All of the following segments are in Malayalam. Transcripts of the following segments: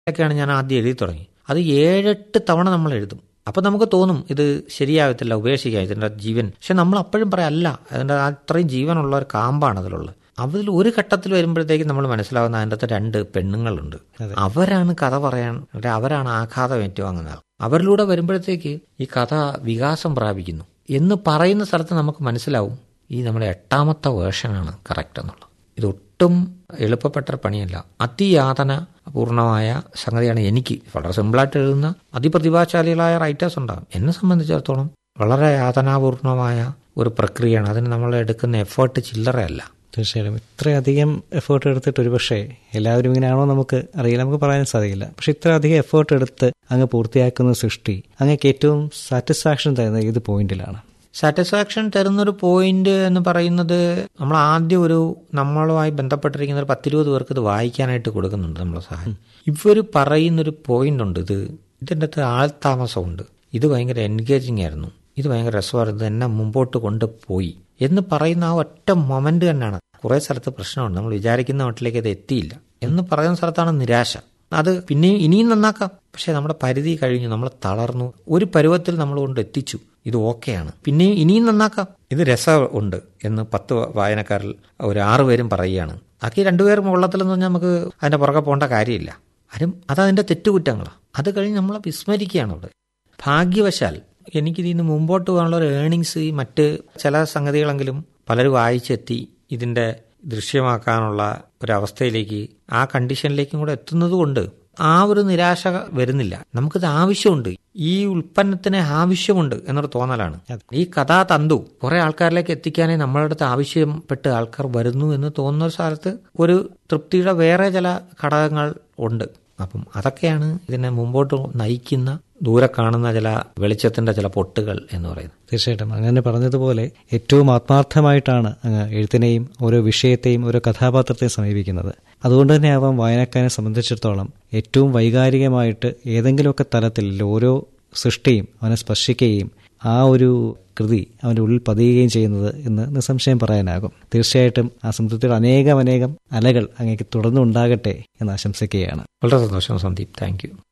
ഒക്കെയാണ് ഞാൻ ആദ്യം എഴുതി തുടങ്ങി അത് ഏഴെട്ട് തവണ നമ്മൾ എഴുതും അപ്പം നമുക്ക് തോന്നും ഇത് ശരിയാകത്തില്ല ഉപേക്ഷിക്കാം ഇതിൻ്റെ ജീവൻ പക്ഷെ നമ്മൾ അപ്പോഴും പറയാം അല്ല അതിൻ്റെ അത്രയും ജീവനുള്ള ഒരു കാമ്പാണ് അതിലുള്ളത് അതിൽ ഒരു ഘട്ടത്തിൽ വരുമ്പോഴത്തേക്കും നമ്മൾ മനസ്സിലാവുന്ന അതിൻ്റെ അകത്ത് രണ്ട് പെണ്ണുങ്ങളുണ്ട് അവരാണ് കഥ പറയാൻ അവരാണ് ആഘാതം ഏറ്റുവാങ്ങുന്നത് അവരിലൂടെ വരുമ്പോഴത്തേക്ക് ഈ കഥ വികാസം പ്രാപിക്കുന്നു എന്ന് പറയുന്ന സ്ഥലത്ത് നമുക്ക് മനസ്സിലാവും ഈ നമ്മുടെ എട്ടാമത്തെ വേർഷനാണ് കറക്റ്റ് എന്നുള്ളത് ഇതൊട്ടും എളുപ്പപ്പെട്ട ഒരു പണിയല്ല അതിയാതന പൂർണ്ണമായ സംഗതിയാണ് എനിക്ക് വളരെ സിമ്പിളായിട്ട് എഴുതുന്ന അതിപ്രതിഭാശാലികളായ റൈറ്റേഴ്സ് ഉണ്ടാകും എന്നെ സംബന്ധിച്ചിടത്തോളം വളരെ യാതനാപൂർണമായ ഒരു പ്രക്രിയയാണ് അതിന് നമ്മൾ എടുക്കുന്ന എഫേർട്ട് ചില്ലറയല്ല തീർച്ചയായും ഇത്രയധികം എഫേർട്ട് എടുത്തിട്ട് ഒരുപക്ഷെ എല്ലാവരും ഇങ്ങനെയാണോ നമുക്ക് അറിയില്ല നമുക്ക് പറയാൻ സാധിക്കില്ല പക്ഷെ ഇത്രയധികം എഫേർട്ട് എടുത്ത് അങ്ങ് പൂർത്തിയാക്കുന്ന സൃഷ്ടി അങ്ങക്ക് ഏറ്റവും സാറ്റിസ്ഫാക്ഷൻ തരുന്ന ഏത് പോയിന്റിലാണ് സാറ്റിസ്ഫാക്ഷൻ തരുന്നൊരു പോയിന്റ് എന്ന് പറയുന്നത് നമ്മൾ ആദ്യം ഒരു നമ്മളുമായി ബന്ധപ്പെട്ടിരിക്കുന്ന ഒരു പത്തിരുപത് പേർക്ക് ഇത് വായിക്കാനായിട്ട് കൊടുക്കുന്നുണ്ട് നമ്മളെ സഹായം ഇവർ പറയുന്നൊരു പോയിന്റ് ഉണ്ട് ഇത് ഇതിൻ്റെ അകത്ത് ആൾതാമസമുണ്ട് ഇത് ഭയങ്കര എൻഗേജിങ് ആയിരുന്നു ഇത് ഭയങ്കര രസമായിരുന്നു എന്നെ മുമ്പോട്ട് കൊണ്ടുപോയി എന്ന് പറയുന്ന ആ ഒറ്റ മൊമെന്റ് തന്നെയാണ് കുറെ സ്ഥലത്ത് പ്രശ്നമുണ്ട് നമ്മൾ വിചാരിക്കുന്ന മട്ടിലേക്ക് അത് എത്തിയില്ല എന്ന് പറയുന്ന സ്ഥലത്താണ് നിരാശ അത് പിന്നെയും ഇനിയും നന്നാക്കാം പക്ഷെ നമ്മുടെ പരിധി കഴിഞ്ഞു നമ്മൾ തളർന്നു ഒരു പരുവത്തിൽ നമ്മൾ കൊണ്ട് എത്തിച്ചു ഇത് ഓക്കെയാണ് പിന്നെയും ഇനിയും നന്നാക്കാം ഇത് രസം ഉണ്ട് എന്ന് പത്ത് വായനക്കാരിൽ ഒരു ആറുപേരും പറയുകയാണ് ബാക്കി രണ്ടുപേർ വെള്ളത്തിലെന്ന് പറഞ്ഞാൽ നമുക്ക് അതിന്റെ പുറകെ പോകേണ്ട കാര്യമില്ല ആരും അതതിന്റെ തെറ്റുകുറ്റങ്ങളാണ് അത് കഴിഞ്ഞ് നമ്മളെ വിസ്മരിക്കുകയാണ് അവിടെ ഭാഗ്യവശാൽ എനിക്കിതിന് മുമ്പോട്ട് പോകാനുള്ള ഒരു ഏണിങ്സ് ഈ മറ്റ് ചില സംഗതികളെങ്കിലും പലരും വായിച്ചെത്തി ഇതിന്റെ ദൃശ്യമാക്കാനുള്ള ഒരവസ്ഥയിലേക്ക് ആ കണ്ടീഷനിലേക്കും കൂടെ എത്തുന്നത് കൊണ്ട് ആ ഒരു നിരാശ വരുന്നില്ല നമുക്കിത് ആവശ്യമുണ്ട് ഈ ഉൽപ്പന്നത്തിന് ആവശ്യമുണ്ട് എന്നൊരു തോന്നലാണ് ഈ കഥാ തന്തു കുറെ ആൾക്കാരിലേക്ക് എത്തിക്കാനേ നമ്മളുടെ അടുത്ത് ആവശ്യപ്പെട്ട് ആൾക്കാർ വരുന്നു എന്ന് തോന്നുന്ന ഒരു സ്ഥലത്ത് ഒരു തൃപ്തിയുടെ വേറെ ചില ഘടകങ്ങൾ ഉണ്ട് അപ്പം അതൊക്കെയാണ് ഇതിനെ മുമ്പോട്ട് നയിക്കുന്ന ദൂരെ കാണുന്ന ചില വെളിച്ചത്തിന്റെ ചില പൊട്ടുകൾ എന്ന് പറയുന്നത് തീർച്ചയായിട്ടും അങ്ങനെ പറഞ്ഞതുപോലെ ഏറ്റവും ആത്മാർത്ഥമായിട്ടാണ് അങ്ങ് എഴുത്തിനെയും ഓരോ വിഷയത്തെയും ഓരോ കഥാപാത്രത്തെയും സമീപിക്കുന്നത് അതുകൊണ്ട് തന്നെ ആവാം വായനക്കാരനെ സംബന്ധിച്ചിടത്തോളം ഏറ്റവും വൈകാരികമായിട്ട് ഏതെങ്കിലുമൊക്കെ തലത്തിൽ ഓരോ സൃഷ്ടിയും അവനെ സ്പർശിക്കുകയും ആ ഒരു കൃതി അവൻ്റെ ഉള്ളിൽ പതിയുകയും ചെയ്യുന്നത് എന്ന് നിസ്സംശയം പറയാനാകും തീർച്ചയായിട്ടും ആ സംതൃപ്തിയുടെ അനേകം അനേകം അലകൾ അങ്ങേക്ക് തുടർന്നുണ്ടാകട്ടെ എന്ന് ആശംസിക്കുകയാണ് വളരെ സന്തോഷം സന്ദീപ് താങ്ക് യു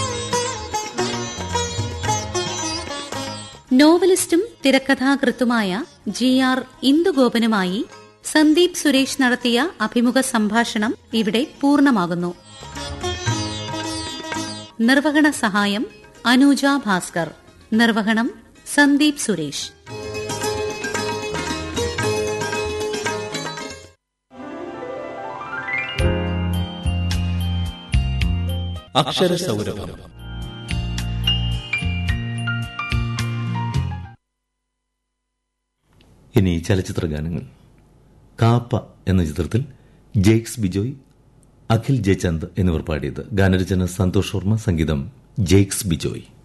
നോവലിസ്റ്റും തിരക്കഥാകൃത്തുമായ ജി ആർ ഇന്ദുഗോപനുമായി സന്ദീപ് സുരേഷ് നടത്തിയ അഭിമുഖ സംഭാഷണം ഇവിടെ പൂർണ്ണമാകുന്നു നിർവഹണ സഹായം അനൂജ ഭാസ്കർ നിർവഹണം സന്ദീപ് സുരേഷ് അക്ഷരസൗരഭം ഇനി ചലച്ചിത്ര ഗാനങ്ങൾ കാപ്പ എന്ന ചിത്രത്തിൽ ജെയ്ക്സ് ബിജോയ് അഖിൽ ജയചന്ദ് എന്നിവർ പാടിയത് ഗാനരചന സന്തോഷ് വർമ്മ സംഗീതം ജെയ്ക്സ് ബിജോയ്